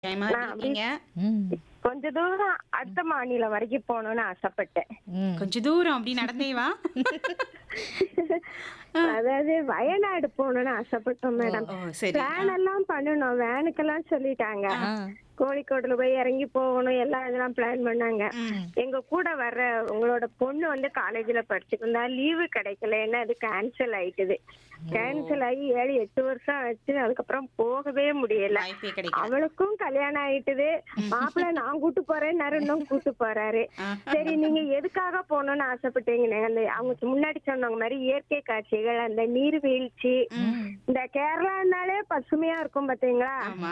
டைமா நான் இருக்கீங்க ம், கொஞ்ச தூரம் அடுத்த மாநிலம் வரைக்கும் போகணும்னு ஆசைப்பட்டேன் ம். கொஞ்ச தூரம் அப்படி நடந்தே வா அதாவது வயநாடு போகணும்னு ஆசைப்பட்டோம் மேடம் ஓ சரி பிளான் எல்லாம் பண்ணணும் வேனுக்கெல்லாம் சொல்லிட்டாங்க ஆ, கோழிக்கோடுல போய் இறங்கி போகணும் எல்லாம் இதெல்லாம் பிளான் பண்ணாங்க ம். எங்க கூட வர்ற உங்களோட பொண்ணு வந்து காலேஜ்ல படிச்சுட்டு இருந்தா லீவு கிடைக்கல ஏன்னா அது கேன்சல் ஆயிட்டுது கேன்சல் ஆகி ஏழு எட்டு வருஷம் ஆச்சு அதுக்கப்புறம் போகவே முடியல வாய்ப்பே கிடைக்கல அவளுக்கும் கல்யாணம் ஆயிட்டுது மாப்பிள்ளை நான் கூட்டு போறேன் இன்னும் கூட்டு போறாரு ஆ. சரி நீங்க எதுக்காக போகணும்னு ஆசைப்பட்டீங்க அந்த அவங்க முன்னாடி சொன்னவங்க மாதிரி இயற்கை காட்சிகள் அந்த நீர்வீழ்ச்சி இந்த கேரளானாலே பசுமையா இருக்கும் பாத்தீங்களா ஆமா